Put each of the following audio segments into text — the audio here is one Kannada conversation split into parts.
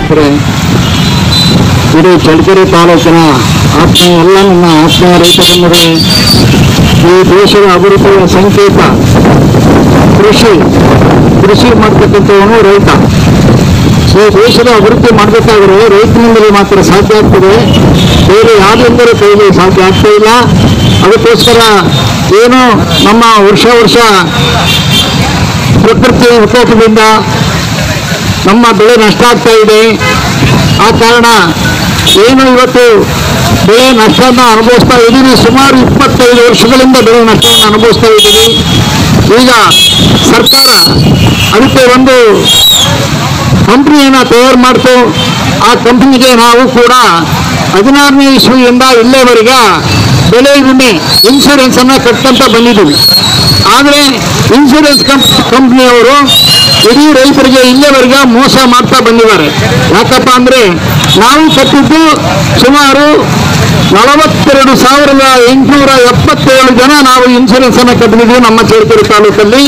ನಾಯಕರೇ ಇಡೀ ಚಳ್ಳಕೆರೆ ತಾಲೂಕಿನ ಆತ್ಮೀಯ ಎಲ್ಲ ನನ್ನ ಆತ್ಮೀಯ ರೈತ ಬಂಧುಗಳೇ ಈ ದೇಶದ ಅಭಿವೃದ್ಧಿಯ ಸಂಕೇತ ಕೃಷಿ ಕೃಷಿ ಮಾಡ್ತಕ್ಕಂಥವನು ರೈತ ಈ ದೇಶದ ಅಭಿವೃದ್ಧಿ ಮಾಡಬೇಕಾದ್ರೆ ರೈತನಿಂದಲೇ ಮಾತ್ರ ಸಾಧ್ಯ ಆಗ್ತದೆ ಬೇರೆ ಯಾರಿಂದಲೂ ಕೈಲಿ ಸಾಧ್ಯ ಆಗ್ತಾ ಇಲ್ಲ ಅದಕ್ಕೋಸ್ಕರ ಏನು ನಮ್ಮ ವರ್ಷ ವರ್ಷ ಪ್ರಕೃತಿ ವಿಕೋಪದಿಂದ ನಮ್ಮ ಬೆಳೆ ನಷ್ಟ ಆಗ್ತಾ ಇದೆ ಆ ಕಾರಣ ಏನು ಇವತ್ತು ಬೆಳೆ ನಷ್ಟವನ್ನು ಅನುಭವಿಸ್ತಾ ಇದ್ದೀವಿ ಸುಮಾರು ಇಪ್ಪತ್ತೈದು ವರ್ಷಗಳಿಂದ ಬೆಳೆ ನಷ್ಟವನ್ನು ಅನುಭವಿಸ್ತಾ ಇದ್ದೀವಿ ಈಗ ಸರ್ಕಾರ ಅದಕ್ಕೆ ಒಂದು ಕಂಪ್ನಿಯನ್ನು ತಯಾರು ಮಾಡ್ತು ಆ ಕಂಪ್ನಿಗೆ ನಾವು ಕೂಡ ಹದಿನಾರನೇ ಇಸ್ವಿಯಿಂದ ಇಲ್ಲೇವರೆಗೆ ಬೆಳೆ ವಿಮೆ ಇನ್ಶೂರೆನ್ಸ್ ಅನ್ನ ಕಟ್ಕೊಂತ ಬಂದಿದ್ದೀವಿ ಆದರೆ ಇನ್ಶೂರೆನ್ಸ್ ಕಂಪ್ನಿಯವರು ಇಡೀ ರೈತರಿಗೆ ಇಲ್ಲಿವರೆಗೆ ಮೋಸ ಮಾಡ್ತಾ ಬಂದಿದ್ದಾರೆ ಯಾಕಪ್ಪ ಅಂದ್ರೆ ನಾವು ಕಟ್ಟಿದ್ದು ಸುಮಾರು ನಲವತ್ತೆರಡು ಸಾವಿರದ ಎಂಟುನೂರ ಎಪ್ಪತ್ತೇಳು ಜನ ನಾವು ಇನ್ಶೂರೆನ್ಸ್ ಅನ್ನ ಕಟ್ಟಿದ್ದೀವಿ ನಮ್ಮ ಚೇರ್ಕೆರೆ ತಾಲೂಕಲ್ಲಿ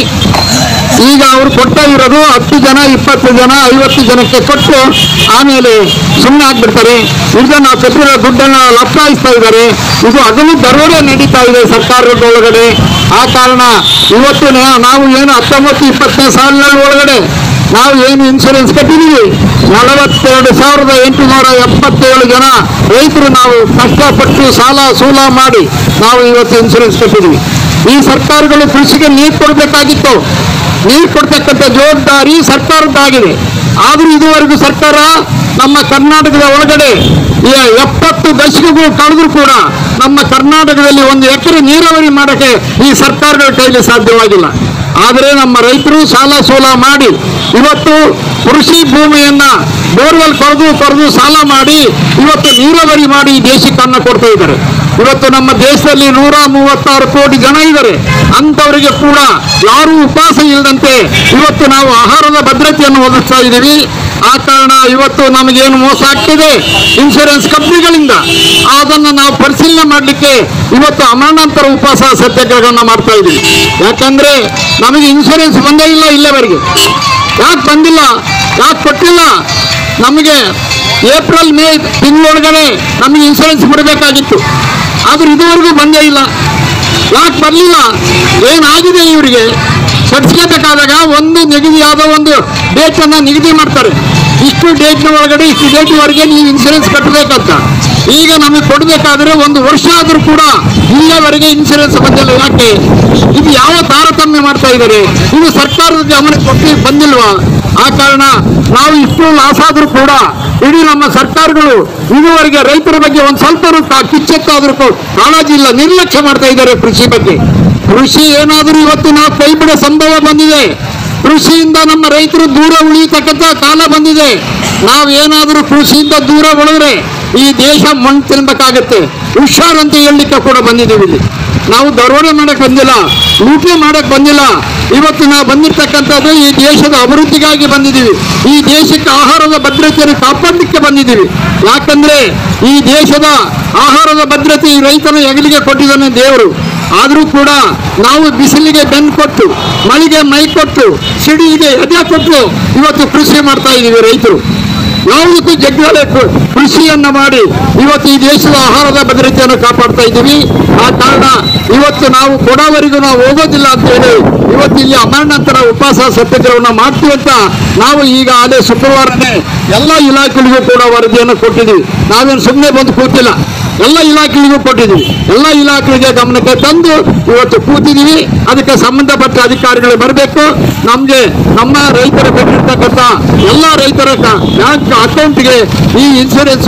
ಈಗ ಅವರು ಕೊಡ್ತಾ ಇರೋದು ಹತ್ತು ಜನ ಇಪ್ಪತ್ತು ಜನ ಐವತ್ತು ಜನಕ್ಕೆ ಕೊಟ್ಟು ಆಮೇಲೆ ಸುಮ್ಮನೆ ಆಗ್ಬಿಡ್ತಾರೆ ಈಗ ನಾವು ಕಟ್ಟಿರೋ ದುಡ್ಡನ್ನು ಲಪ್ಪಾಯಿಸ್ತಾ ಇದ್ದಾರೆ ಇದು ಅದನ್ನು ದರೋಡೆ ನಡೀತಾ ಇದೆ ಸರ್ಕಾರದ ಒಳಗಡೆ ಆ ಕಾರಣ ಇವತ್ತು ನಾ- ನಾವು ಏನು ಹತ್ತೊಂಬತ್ತು ಇಪ್ಪತ್ತನೇ ಸಾಲಿನ ಒಳಗಡೆ ನಾವು ಏನು ಇನ್ಶೂರೆನ್ಸ್ ಕಟ್ಟಿದ್ದೀವಿ ನಲವತ್ತೆರಡು ಸಾವಿರದ ಎಂಟುನೂರ ಎಪ್ಪತ್ತೇಳು ಜನ ರೈತರು ನಾವು ಕಷ್ಟಪಟ್ಟು ಸಾಲ ಸೂಲ ಮಾಡಿ ನಾವು ಇವತ್ತು ಇನ್ಶೂರೆನ್ಸ್ ಕಟ್ಟಿದ್ದೀವಿ ಈ ಸರ್ಕಾರಗಳು ಕೃಷಿಗೆ ನೀರು ಕೊಡಬೇಕಾಗಿತ್ತು ನೀರು ಕೊಡ್ತಕ್ಕಂಥ ಜವಾಬ್ದಾರಿ ಸರ್ಕಾರದ್ದಾಗಿದೆ ಆದರೂ ಇದುವರೆಗೂ ಸರ್ಕಾರ ನಮ್ಮ ಕರ್ನಾಟಕದ ಒಳಗಡೆ ಈ ಎಪ್ಪತ್ತು ದಶಕಗಳು ಕಳೆದರೂ ಕೂಡ ನಮ್ಮ ಕರ್ನಾಟಕದಲ್ಲಿ ಒಂದು ಎಕರೆ ನೀರಾವರಿ ಮಾಡೋಕ್ಕೆ ಈ ಸರ್ಕಾರಗಳ ಕೈಲಿ ಸಾಧ್ಯವಾಗಿಲ್ಲ ಆದರೆ ನಮ್ಮ ರೈತರು ಸಾಲ ಸೋಲ ಮಾಡಿ ಇವತ್ತು ಕೃಷಿ ಭೂಮಿಯನ್ನ ಬೋರ್ವೆಲ್ ಕೊರೆದು ಕೊರೆದು ಸಾಲ ಮಾಡಿ ಇವತ್ತು ನೀರಾವರಿ ಮಾಡಿ ಈ ದೇಶಕ್ಕೆ ಅನ್ನ ಕೊಡ್ತಾ ಇದ್ದಾರೆ ಇವತ್ತು ನಮ್ಮ ದೇಶದಲ್ಲಿ ನೂರ ಮೂವತ್ತಾರು ಕೋಟಿ ಜನ ಇದ್ದಾರೆ ಅಂಥವರಿಗೆ ಕೂಡ ಯಾರೂ ಉಪವಾಸ ಇಲ್ಲದಂತೆ ಇವತ್ತು ನಾವು ಆಹಾರದ ಭದ್ರತೆಯನ್ನು ಒದಗಿಸ್ತಾ ಇದ್ದೀವಿ ಆ ಕಾರಣ ಇವತ್ತು ನಮಗೇನು ಮೋಸ ಆಗ್ತಿದೆ ಇನ್ಶೂರೆನ್ಸ್ ಕಂಪ್ನಿಗಳಿಂದ ಅದನ್ನು ನಾವು ಪರಿಶೀಲನೆ ಮಾಡಲಿಕ್ಕೆ ಇವತ್ತು ಅಮರಣಾಂತರ ಉಪವಾಸ ಸತ್ಯಾಗ್ರಹವನ್ನು ಮಾಡ್ತಾ ಇದ್ದೀವಿ ಯಾಕಂದ್ರೆ ನಮಗೆ ಇನ್ಶೂರೆನ್ಸ್ ಬಂದೇ ಇಲ್ಲ ಇಲ್ಲಿವರೆಗೆ ಯಾಕೆ ಬಂದಿಲ್ಲ ಯಾಕೆ ಕೊಟ್ಟಿಲ್ಲ ನಮಗೆ ಏಪ್ರಿಲ್ ಮೇ ತಿಂಗಳೊಳಗಡೆ ನಮಗೆ ಇನ್ಶೂರೆನ್ಸ್ ಬಿಡಬೇಕಾಗಿತ್ತು ಆದ್ರೆ ಇದುವರೆಗೂ ಬಂದೇ ಇಲ್ಲ ಯಾಕೆ ಬರಲಿಲ್ಲ ಏನಾಗಿದೆ ಇವರಿಗೆ ಕಟ್ಸ್ಕೋಬೇಕಾದಾಗ ಒಂದು ನಿಗದಿಯಾದ ಒಂದು ಡೇಟನ್ನು ನಿಗದಿ ಮಾಡ್ತಾರೆ ಇಷ್ಟು ಡೇಟ್ನ ಒಳಗಡೆ ಇಷ್ಟು ಡೇಟ್ವರೆಗೆ ನೀವು ಇನ್ಶೂರೆನ್ಸ್ ಕಟ್ಟಬೇಕಂತ ಈಗ ನಮಗೆ ಕೊಡಬೇಕಾದ್ರೆ ಒಂದು ವರ್ಷ ಆದರೂ ಕೂಡ ಇಲ್ಲಿವರೆಗೆ ಇನ್ಶೂರೆನ್ಸ್ ಬಂದಿಲ್ಲ ಯಾಕೆ ಇದು ಯಾವ ತಾರತಮ್ಯ ಮಾಡ್ತಾ ಇದ್ದಾರೆ ಇದು ಸರ್ಕಾರದ ಗಮನ ಕೊಟ್ಟು ಬಂದಿಲ್ವಾ ಆ ಕಾರಣ ನಾವು ಇಷ್ಟು ಲಾಸ್ ಆದರೂ ಕೂಡ ಇಡೀ ನಮ್ಮ ಸರ್ಕಾರಗಳು ಇದುವರೆಗೆ ರೈತರ ಬಗ್ಗೆ ಒಂದು ಸ್ವಲ್ಪ ಕಿಚ್ಚೆತ್ತಾದರೂ ಕೂ- ಕಾಳಜಿ ಇಲ್ಲ ನಿರ್ಲಕ್ಷ್ಯ ಮಾಡ್ತಾ ಇದ್ದಾರೆ ಕೃಷಿ ಬಗ್ಗೆ ಕೃಷಿ ಏನಾದರೂ ಇವತ್ತು ನಾವು ಕೈ ಬಿಡೋ ಸಂಭವ ಬಂದಿದೆ ಕೃಷಿಯಿಂದ ನಮ್ಮ ರೈತರು ದೂರ ಉಳಿಯತಕ್ಕಂಥ ಕಾಲ ಬಂದಿದೆ ನಾವು ಏನಾದರೂ ಕೃಷಿಯಿಂದ ದೂರ ಉಳಿದ್ರೆ ಈ ದೇಶ ಮಣ್ಣು ತಿನ್ಬೇಕಾಗತ್ತೆ ಹುಷಾರಂತ ಹೇಳಲಿಕ್ಕೆ ಕೂಡ ಬಂದಿದ್ದೀವಿ ಇಲ್ಲಿ ನಾವು ದರೋಡೆ ಮಾಡಕ್ ಬಂದಿಲ್ಲ ಲೂಟಿ ಮಾಡಕ್ ಬಂದಿಲ್ಲ ಇವತ್ತು ನಾವು ಬಂದಿರ್ತಕ್ಕಂಥದ್ದು ಈ ದೇಶದ ಅಭಿವೃದ್ಧಿಗಾಗಿ ಬಂದಿದ್ದೀವಿ ಈ ದೇಶಕ್ಕೆ ಆಹಾರದ ಭದ್ರತೆಯನ್ನು ಕಾಪಾಡಲಿಕ್ಕೆ ಬಂದಿದ್ದೀವಿ ಯಾಕಂದ್ರೆ ಈ ದೇಶದ ಆಹಾರದ ಭದ್ರತೆ ಈ ರೈತನ ಹೆಗಲಿಗೆ ಕೊಟ್ಟಿದ್ದಾನೆ ದೇವರು ಆದರೂ ಕೂಡ ನಾವು ಬಿಸಿಲಿಗೆ ಬೆನ್ನು ಕೊಟ್ಟು ಮಳೆಗೆ ಮೈ ಕೊಟ್ಟು ಸಿಡಿಗೆ ಎದೆ ಕೊಟ್ಟು ಇವತ್ತು ಕೃಷಿ ಮಾಡ್ತಾ ಇದ್ದೀವಿ ರೈತರು ಯಾವುದಕ್ಕೂ ಜಗ್ಗಾಳೆ ಕೃ- ಕೃಷಿಯನ್ನ ಮಾಡಿ ಇವತ್ತು ಈ ದೇಶದ ಆಹಾರದ ಭದ್ರತೆಯನ್ನು ಕಾಪಾಡ್ತಾ ಇದ್ದೀವಿ ಆ ಕಾರಣ ಇವತ್ತು ನಾವು ಕೊಡವರೆಗೂ ನಾವು ಹೋಗೋದಿಲ್ಲ ಅಂತ ಹೇಳಿ ಇವತ್ತು ಇಲ್ಲಿ ಅಮರಣಾಂತರ ಉಪವಾಸ ಸತ್ಯಾಗ್ರಹವನ್ನು ಮಾಡ್ತೀವಿ ಅಂತ ನಾವು ಈಗ ಅದೇ ಶುಕ್ರವಾರನೇ ಎಲ್ಲ ಇಲಾಖೆಗಳಿಗೂ ಕೂಡ ವರದಿಯನ್ನು ಕೊಟ್ಟಿದ್ದೀವಿ ನಾವೇನು ಸುಮ್ಮನೆ ಬಂದು ಕೂತಿಲ್ಲ ಎಲ್ಲ ಇಲಾಖೆಗಳಿಗೂ ಕೊಟ್ಟಿದ್ದೀವಿ ಎಲ್ಲ ಇಲಾಖೆಗೆ ಗಮನಕ್ಕೆ ತಂದು ಇವತ್ತು ಕೂತಿದ್ದೀವಿ ಅದಕ್ಕೆ ಸಂಬಂಧಪಟ್ಟ ಅಧಿಕಾರಿಗಳು ಬರಬೇಕು ನಮಗೆ ನಮ್ಮ ರೈತರ ಬೇಕಿರ್ತಕ್ಕಂಥ ಎಲ್ಲ ರೈತರ ಬ್ಯಾಂಕ್ ಅಕೌಂಟ್ಗೆ ಈ ಇನ್ಸೂರೆನ್ಸ್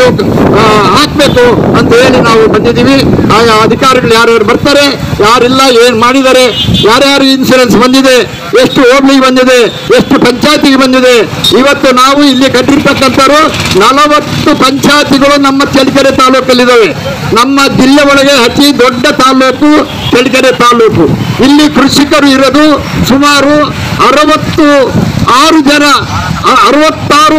ಹಾಕಬೇಕು ಅಂತ ಹೇಳಿ ನಾವು ಬಂದಿದ್ದೀವಿ ಆಯಾ ಅಧಿಕಾರಿಗಳು ಯಾರ್ಯಾರು ಬರ್ತಾರೆ ಯಾರಿಲ್ಲ ಏನ್ ಮಾಡಿದ್ದಾರೆ ಯಾರ್ಯಾರು ಇನ್ಸೂರೆನ್ಸ್ ಬಂದಿದೆ ಎಷ್ಟು ಹೋಬ್ಳಿಗೆ ಬಂದಿದೆ ಎಷ್ಟು ಪಂಚಾಯತಿಗೆ ಬಂದಿದೆ ಇವತ್ತು ನಾವು ಇಲ್ಲಿ ಕಟ್ಟಿರ್ತಕ್ಕಂಥವ್ರು ನಲವತ್ತು ಪಂಚಾಯತಿಗಳು ನಮ್ಮ ಚಳ್ಳಕೆರೆ ತಾಲೂಕಲ್ಲಿದ್ದಾವೆ ನಮ್ಮ ಜಿಲ್ಲೆ ಒಳಗೆ ಅತಿ ದೊಡ್ಡ ತಾಲೂಕು ಚಳ್ಳಕೆರೆ ತಾಲೂಕು ಇಲ್ಲಿ ಕೃಷಿಕರು ಇರೋದು ಸುಮಾರು ಅರವತ್ತು ಆರು ಜನ ಅ- ಅರವತ್ತಾರು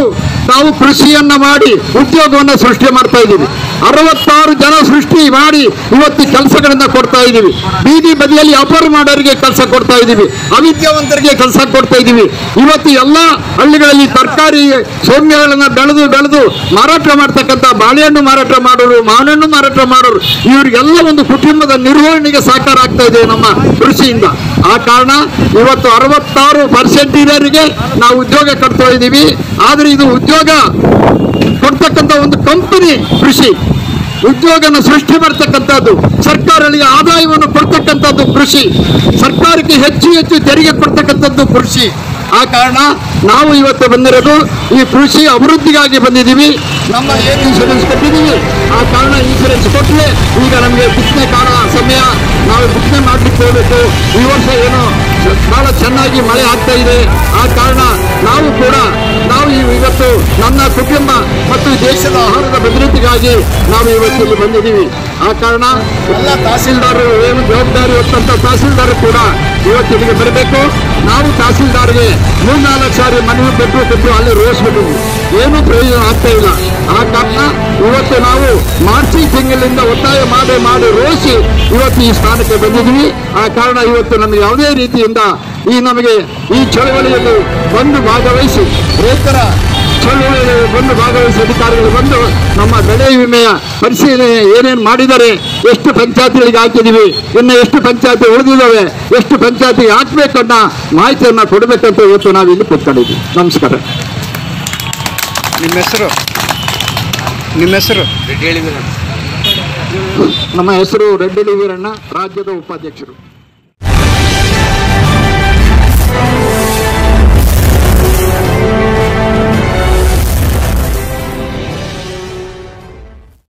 ನಾವು ಕೃಷಿಯನ್ನ ಮಾಡಿ ಉದ್ಯೋಗವನ್ನ ಸೃಷ್ಟಿ ಮಾಡ್ತಾ ಇದ್ದೀವಿ ಅರವತ್ತಾರು ಜನ ಸೃಷ್ಟಿ ಮಾಡಿ ಇವತ್ತು ಕೆಲಸಗಳನ್ನ ಕೊಡ್ತಾ ಇದ್ದೀವಿ ಬೀದಿ ಬದಿಯಲ್ಲಿ ವ್ಯಾಪಾರ ಮಾಡೋರಿಗೆ ಕೆಲಸ ಕೊಡ್ತಾ ಇದ್ದೀವಿ ಅವಿದ್ಯಾವಂತರಿಗೆ ಕೆಲಸ ಕೊಡ್ತಾ ಇದ್ದೀವಿ ಇವತ್ತು ಎಲ್ಲ ಹಳ್ಳಿಗಳಲ್ಲಿ ತರಕಾರಿ ಸೌಮ್ಯಗಳನ್ನ ಬೆಳೆದು ಬೆಳೆದು ಮಾರಾಟ ಮಾಡ್ತಕ್ಕಂಥ ಬಾಳೆಹಣ್ಣು ಮಾರಾಟ ಮಾಡೋರು ಮಾವಿನಹಣ್ಣು ಮಾರಾಟ ಮಾಡೋರು ಇವರಿಗೆಲ್ಲ ಒಂದು ಕುಟುಂಬದ ನಿರ್ವಹಣೆಗೆ ಸಾಕಾರ ಆಗ್ತಾ ಇದೆ ನಮ್ಮ ಕೃಷಿಯಿಂದ ಆ ಕಾರಣ ಇವತ್ತು ಅರವತ್ತಾರು ಪರ್ಸೆಂಟ್ ಇರೋರಿಗೆ ನಾವು ಉದ್ಯೋಗ ಕೊಡ್ತಾ ಇದ್ದೀವಿ ಆದ್ರೆ ಇದು ಉದ್ಯೋಗ ಕೊಡ್ತಕ್ಕಂಥ ಒಂದು ಕಂಪನಿ ಕೃಷಿ ಉದ್ಯೋಗನ ಸೃಷ್ಟಿ ಮಾಡ್ತಕ್ಕಂಥದ್ದು ಸರ್ಕಾರಗಳಿಗೆ ಆದಾಯವನ್ನು ಕೊಡ್ತಕ್ಕಂಥದ್ದು ಕೃಷಿ ಸರ್ಕಾರಕ್ಕೆ ಹೆಚ್ಚು ಹೆಚ್ಚು ತೆರಿಗೆ ಕೊಡ್ತಕ್ಕಂಥದ್ದು ಕೃಷಿ ಆ ಕಾರಣ ನಾವು ಇವತ್ತು ಬಂದಿರೋದು ಈ ಕೃಷಿ ಅಭಿವೃದ್ಧಿಗಾಗಿ ಬಂದಿದ್ದೀವಿ ನಮ್ಮ ಏನು ಇನ್ಶೂರೆನ್ಸ್ ಕಟ್ಟಿದ್ದೀವಿ ಆ ಕಾರಣ ಇನ್ಶೂರೆನ್ಸ್ ಕೊಟ್ಟರೆ ಈಗ ನಮಗೆ ಬಿತ್ತನೆ ಕಾಲ ಸಮಯ ನಾವು ಬಿತ್ತನೆ ಮಾಡ್ಲಿಕ್ಕೆ ಹೋಗಬೇಕು ಈ ವರ್ಷ ಏನು ಬಹಳ ಚೆನ್ನಾಗಿ ಮಳೆ ಆಗ್ತಾ ಇದೆ ಆ ಕಾರಣ ನಾವು ಕೂಡ ನಾವು ಈ- ಇವತ್ತು ನನ್ನ ಕುಟುಂಬ ಮತ್ತು ದೇಶದ ಆಹಾರದ ಭದ್ರತೆಗಾಗಿ ನಾವು ಇವತ್ತು ಇಲ್ಲಿ ಬಂದಿದ್ದೀವಿ ಆ ಕಾರಣ ಎಲ್ಲ ತಹಸೀಲ್ದಾರರು ಏನು ಜವಾಬ್ದಾರಿ ಹೊತ್ತಂತ ತಹಸೀಲ್ದಾರ್ ಕೂಡ ಇವತ್ತು ಇಲ್ಲಿಗೆ ಬರಬೇಕು ನಾವು ತಹಸೀಲ್ದಾರ್ಗೆ ಮೂರ್ನಾಲ್ಕು ಸಾರಿ ಮನವಿ ಕೊಟ್ಟು ಕೊಟ್ಟು ಅಲ್ಲಿ ರೋಸ್ಬಿಟ್ಟಿದ್ವಿ ಏನೂ ಪ್ರಯೋಜನ ಆಗ್ತಾ ಇಲ್ಲ ಆ ಕಾರಣ ಇವತ್ತು ನಾವು ಮಾರ್ಚಿ ತಿಂಗಳಿಂದ ಒತ್ತಾಯ ಮಾಡಿ ಮಾಡಿ ರೋಸಿ ಇವತ್ತು ಈ ಸ್ಥಾನಕ್ಕೆ ಬಂದಿದ್ವಿ ಆ ಕಾರಣ ಇವತ್ತು ನಮಗೆ ಯಾವುದೇ ರೀತಿಯಿಂದ ಈ ನಮಗೆ ಈ ಚಳವಳಿಯಲ್ಲಿ ಬಂದು ಭಾಗವಹಿಸಿ ರೈತರ ಚಳವಳಿಯಲ್ಲಿ ಬಂದು ಭಾಗವಹಿಸಿ ಅಧಿಕಾರಿಗಳು ಬಂದು ನಮ್ಮ ಬೆಳೆ ವಿಮೆಯ ಪರಿಶೀಲನೆ ಏನೇನು ಮಾಡಿದ್ದಾರೆ ಎಷ್ಟು ಪಂಚಾಯತಿಗಳಿಗೆ ಹಾಕಿದೀವಿ ಇನ್ನು ಎಷ್ಟು ಪಂಚಾಯತಿ ಉಳಿದಿದ್ದಾವೆ ಎಷ್ಟು ಪಂಚಾಯತಿ ಹಾಕ್ಬೇಕನ್ನ ಮಾಹಿತಿಯನ್ನ ಕೊಡಬೇಕಂತ ಇವತ್ತು ನಾವು ಇಲ್ಲಿ ಕೂತ್ಕೊಂಡಿದ್ವಿ ನಮಸ್ಕಾರ ನಿಮ್ಮ ಹೆಸರು ನಿಮ್ಮ ಹೆಸರು ನಮ್ಮ ಹೆಸರು ರೆಡ್ಡಿ ವೀರಣ್ಣ ರಾಜ್ಯದ ಉಪಾಧ್ಯಕ್ಷರು